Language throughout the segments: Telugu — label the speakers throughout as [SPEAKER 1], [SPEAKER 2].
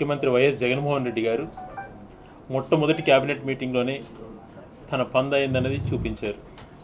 [SPEAKER 1] ముఖ్యమంత్రి వైఎస్ జగన్మోహన్ రెడ్డి గారు మొట్టమొదటి క్యాబినెట్ మీటింగ్లోనే తన పంద అయిందన్నది చూపించారు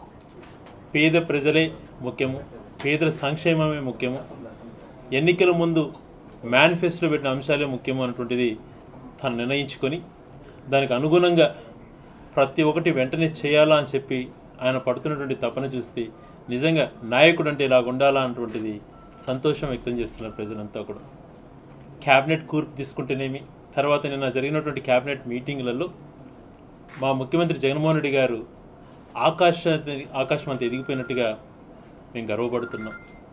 [SPEAKER 1] పేద ప్రజలే ముఖ్యము పేదల సంక్షేమమే ముఖ్యము ఎన్నికల ముందు మేనిఫెస్టోలో పెట్టిన అంశాలే ముఖ్యము అన్నటువంటిది తను నిర్ణయించుకొని దానికి అనుగుణంగా ప్రతి ఒక్కటి వెంటనే చేయాలా అని చెప్పి ఆయన పడుతున్నటువంటి తపన చూస్తే నిజంగా నాయకుడు అంటే ఇలా ఉండాలా అన్నటువంటిది సంతోషం వ్యక్తం చేస్తున్నారు ప్రజలంతా కూడా క్యాబినెట్ కూర్పు తీసుకుంటేనేమి తర్వాత నిన్న జరిగినటువంటి క్యాబినెట్ మీటింగ్లలో మా ముఖ్యమంత్రి జగన్మోహన్ రెడ్డి గారు ఆకాశ ఆకాశం అంత ఎదిగిపోయినట్టుగా మేము గర్వపడుతున్నాం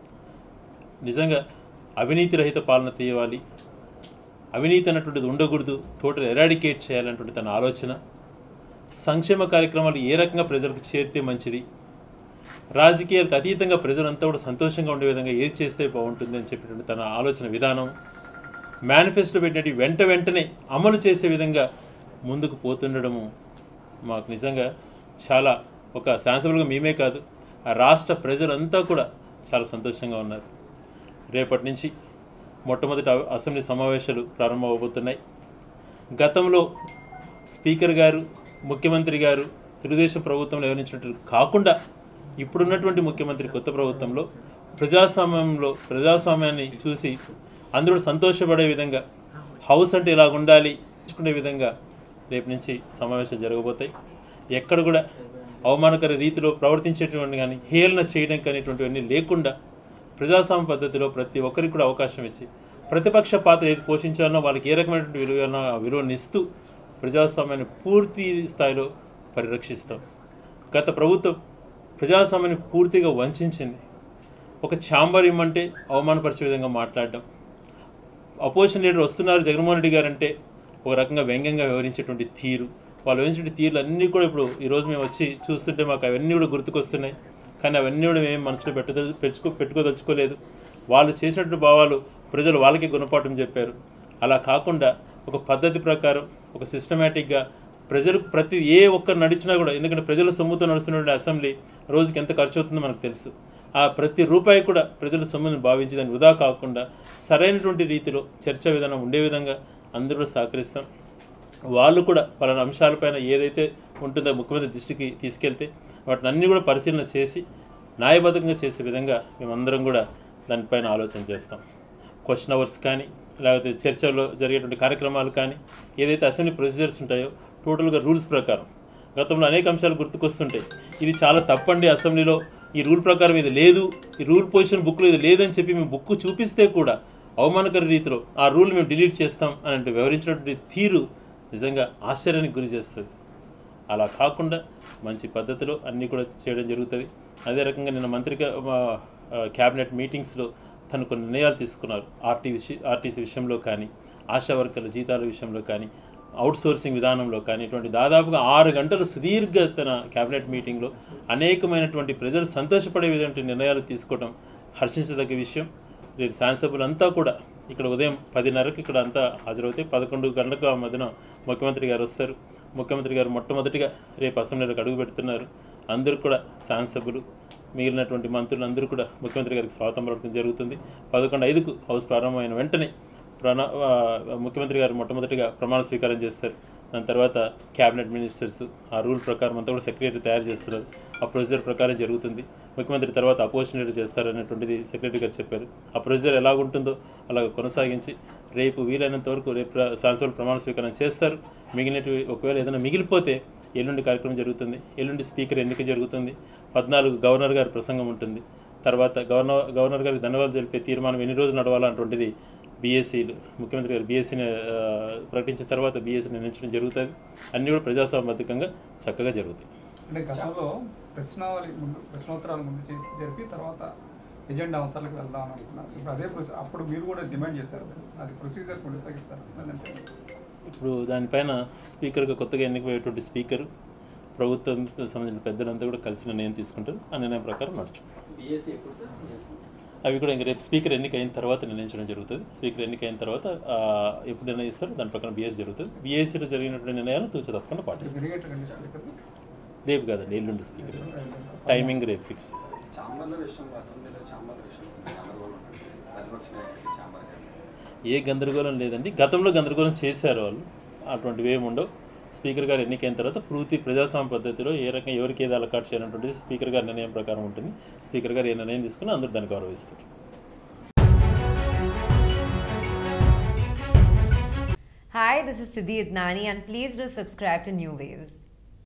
[SPEAKER 1] నిజంగా అవినీతి రహిత పాలన తీయవాలి అవినీతి అన్నటువంటిది ఉండకూడదు టోటల్ ఎరాడికేట్ చేయాలన్నటువంటి తన ఆలోచన సంక్షేమ కార్యక్రమాలు ఏ రకంగా ప్రజలకు చేరితే మంచిది రాజకీయాలకు అతీతంగా ప్రజలంతా కూడా సంతోషంగా ఉండే విధంగా ఏది చేస్తే బాగుంటుంది అని చెప్పినటువంటి తన ఆలోచన విధానం మేనిఫెస్టో పెట్టినట్టు వెంట వెంటనే అమలు చేసే విధంగా ముందుకు పోతుండడము మాకు నిజంగా చాలా ఒక శాసనబుల్గా మేమే కాదు ఆ రాష్ట్ర ప్రజలంతా కూడా చాలా సంతోషంగా ఉన్నారు రేపటి నుంచి మొట్టమొదటి అ- అసెంబ్లీ సమావేశాలు ప్రారంభమవబోతున్నాయి గతంలో స్పీకర్ గారు ముఖ్యమంత్రి గారు తెలుగుదేశం ప్రభుత్వంలో వివరించినట్టు కాకుండా ఇప్పుడున్నటువంటి ముఖ్యమంత్రి కొత్త ప్రభుత్వంలో ప్రజాస్వామ్యంలో ప్రజాస్వామ్యాన్ని చూసి అందరూ సంతోషపడే విధంగా హౌస్ అంటే ఇలా ఉండాలి చూసుకునే విధంగా రేపు నుంచి సమావేశాలు జరగబోతాయి ఎక్కడ కూడా అవమానకర రీతిలో ప్రవర్తించేటువంటి కానీ హేళన చేయడం కానీ ఇటువంటివన్నీ లేకుండా ప్రజాస్వామ్య పద్ధతిలో ప్రతి ఒక్కరికి కూడా అవకాశం ఇచ్చి ప్రతిపక్ష పాత్ర ఏది పోషించాలనో వాళ్ళకి ఏ రకమైనటువంటి విలువ ఆ విలువను ఇస్తూ ప్రజాస్వామ్యాన్ని పూర్తి స్థాయిలో పరిరక్షిస్తాం గత ప్రభుత్వం ప్రజాస్వామ్యాన్ని పూర్తిగా వంచింది ఒక ఛాంబర్ ఇమ్మంటే అవమానపరిచే విధంగా మాట్లాడడం అపోజిషన్ లీడర్ వస్తున్నారు జగన్మోహన్ రెడ్డి గారు అంటే ఒక రకంగా వ్యంగ్యంగా వివరించేటువంటి తీరు వాళ్ళు వివరించిన తీరులు అన్నీ కూడా ఇప్పుడు ఈరోజు మేము వచ్చి చూస్తుంటే మాకు అవన్నీ కూడా గుర్తుకొస్తున్నాయి కానీ అవన్నీ కూడా మేము మనసులో పెట్టద పెంచుకో పెట్టుకోదలుచుకోలేదు వాళ్ళు చేసినటువంటి భావాలు ప్రజలు వాళ్ళకి గుణపాఠం చెప్పారు అలా కాకుండా ఒక పద్ధతి ప్రకారం ఒక సిస్టమేటిక్గా ప్రజలకు ప్రతి ఏ ఒక్కరు నడిచినా కూడా ఎందుకంటే ప్రజల సొమ్ముతో నడుస్తున్నటువంటి అసెంబ్లీ రోజుకి ఎంత ఖర్చు అవుతుందో మనకు తెలుసు ఆ ప్రతి రూపాయి కూడా ప్రజల సొమ్ముని భావించి దాన్ని వృధా కాకుండా సరైనటువంటి రీతిలో చర్చా విధానం ఉండే విధంగా అందరూ కూడా సహకరిస్తాం వాళ్ళు కూడా పలానా అంశాలపైన ఏదైతే ఉంటుందో ముఖ్యమంత్రి దృష్టికి తీసుకెళ్తే వాటిని అన్నీ కూడా పరిశీలన చేసి న్యాయబద్ధంగా చేసే విధంగా మేమందరం కూడా దానిపైన ఆలోచన చేస్తాం క్వశ్చన్ అవర్స్ కానీ లేకపోతే చర్చల్లో జరిగేటువంటి కార్యక్రమాలు కానీ ఏదైతే అసెంబ్లీ ప్రొసీజర్స్ ఉంటాయో టోటల్గా రూల్స్ ప్రకారం గతంలో అనేక అంశాలు గుర్తుకొస్తుంటాయి ఇది చాలా తప్పండి అసెంబ్లీలో ఈ రూల్ ప్రకారం ఇది లేదు ఈ రూల్ పొజిషన్ బుక్లో ఇది లేదని చెప్పి మేము బుక్ చూపిస్తే కూడా అవమానకర రీతిలో ఆ రూల్ మేము డిలీట్ చేస్తాం అని వివరించినటువంటి తీరు నిజంగా ఆశ్చర్యానికి గురి చేస్తుంది అలా కాకుండా మంచి పద్ధతిలో అన్నీ కూడా చేయడం జరుగుతుంది అదే రకంగా నిన్న మంత్రిగా మా, ఆ, క్యాబినెట్ మీటింగ్స్లో తను కొన్ని నిర్ణయాలు తీసుకున్నారు ఆర్టీ విషయ ఆర్టీసీ విషయంలో కానీ ఆశా వర్కర్ల జీతాల విషయంలో కానీ అవుట్ సోర్సింగ్ విధానంలో కానీ ఇటువంటి దాదాపుగా ఆరు గంటలు సుదీర్ఘ తన క్యాబినెట్ మీటింగ్లో అనేకమైనటువంటి ప్రజలు సంతోషపడే విధంగా నిర్ణయాలు తీసుకోవడం హర్షించదగ్గ విషయం రేపు శాసనసభ్యులు అంతా కూడా ఇక్కడ ఉదయం పదిన్నరకు ఇక్కడ అంతా హాజరవుతాయి పదకొండు గంటలకు ఆ మధ్యన ముఖ్యమంత్రి గారు వస్తారు ముఖ్యమంత్రి గారు మొట్టమొదటిగా రేపు అసెంబ్లీలోకి అడుగు పెడుతున్నారు అందరూ కూడా శాసనసభ్యులు మిగిలినటువంటి మంత్రులు అందరూ కూడా ముఖ్యమంత్రి గారికి స్వాగతం పలకడం జరుగుతుంది పదకొండు ఐదుకు హౌస్ ప్రారంభమైన వెంటనే ప్రణ ఆ, ముఖ్యమంత్రి గారు మొట్టమొదటిగా ప్రమాణ స్వీకారం చేస్తారు దాని తర్వాత క్యాబినెట్ మినిస్టర్స్ ఆ రూల్ ప్రకారం అంతా కూడా సెక్రటరీ తయారు చేస్తున్నారు ఆ ప్రొసీజర్ ప్రకారం జరుగుతుంది ముఖ్యమంత్రి తర్వాత అపోజిషన్ లీడర్ చేస్తారు అనేటువంటిది సెక్రటరీ గారు చెప్పారు ఆ ప్రొసీజర్ ఎలాగుంటుందో అలాగ కొనసాగించి రేపు వీలైనంత వరకు రేపు ప్ర- శాసనసభలో ప్రమాణ స్వీకారం చేస్తారు మిగిలినవి ఒకవేళ ఏదైనా మిగిలిపోతే ఎల్లుండి కార్యక్రమం జరుగుతుంది ఎల్లుండి స్పీకర్ ఎన్నిక జరుగుతుంది పద్నాలుగు గవర్నర్ గారి ప్రసంగం ఉంటుంది తర్వాత గవర్నర్ గవర్నర్ గారికి ధన్యవాదాలు తెలిపే తీర్మానం ఎన్ని రోజులు నడవాలన్నటువంటిది బీఎస్సీలు ముఖ్యమంత్రి గారు బీఎస్సీని ప్రకటించిన తర్వాత బీఎస్సీ నిర్ణయించడం జరుగుతుంది అన్నీ కూడా ప్రజాస్వామ్యబద్ధంగా చక్కగా జరుగుతాయి
[SPEAKER 2] అంటే గతంలో ప్రశ్నావళి ముందు ప్రశ్నోత్తరాల ముందు చే- జరిపి తర్వాత ఎజెండా అంశాలకు వెళ్దాం అని అనుకున్నారు ఇప్పుడు అదే ప్రొసీ- అప్పుడు మీరు కూడా డిమాండ్ చేశారు అది ప్రొసీజర్ కొనసాగిస్తారు లేదంటే
[SPEAKER 1] ఇప్పుడు దానిపైన స్పీకర్గా కొత్తగా ఎన్నికయ్యేటువంటి స్పీకర్ ప్రభుత్వం సంబంధించిన పెద్దలంతా కూడా కలిసి నిర్ణయం తీసుకుంటారు ఆ నిర్ణయం ప్రకారం నడుచు
[SPEAKER 3] బీఎస్సీ ఎప్పుడు సార్
[SPEAKER 1] అవి కూడా ఇంక రేపు స్పీకర్ ఎన్నిక అయిన తర్వాత నిర్ణయించడం జరుగుతుంది స్పీకర్ ఎన్నిక అయిన తర్వాత ఆ, ఎప్పుడు నిర్ణయిస్తారో దాని ప్రకారం బీఎస్ జరుగుతుంది బీఎస్సీలో జరిగినటువంటి నిర్ణయాలు తూచ తప్పకుండా పాటిస్తారు
[SPEAKER 2] జరిగేట కండిషన్ ఇక్కడ
[SPEAKER 1] రేపు కాదండి ఎల్లుండి స్పీకర్ టైమింగ్ రేపు ఫిక్స్ చేసి
[SPEAKER 3] చాంబర్ల విషయంలో అసెంబ్లీలో చాంబర్ల విషయంలో గందరగోళం ఉంటుంది ప్రతిపక్ష నాయకుడికి చాంబర్ కానీ
[SPEAKER 1] ఏ గందరగోళం లేదండి గతంలో గందరగోళం చేశారు వాళ్ళు అటువంటివి ఏమి ఉండవు స్పీకర్ గారు ఎన్నికైన తర్వాత పూర్తి ప్రజాస్వామ్య పద్ధతిలో ఏ రకంగా ఎవరికి ఏది అలకాట్ చేయాలన్నటువంటిది స్పీకర్ గారి నిర్ణయం ప్రకారం ఉంటుంది స్పీకర్ గారు ఏ నిర్ణయం తీసుకుని అందరూ దాన్ని గౌరవిస్తారు
[SPEAKER 3] Hi, this is Siddhi Idnani, and please do subscribe to New Waves.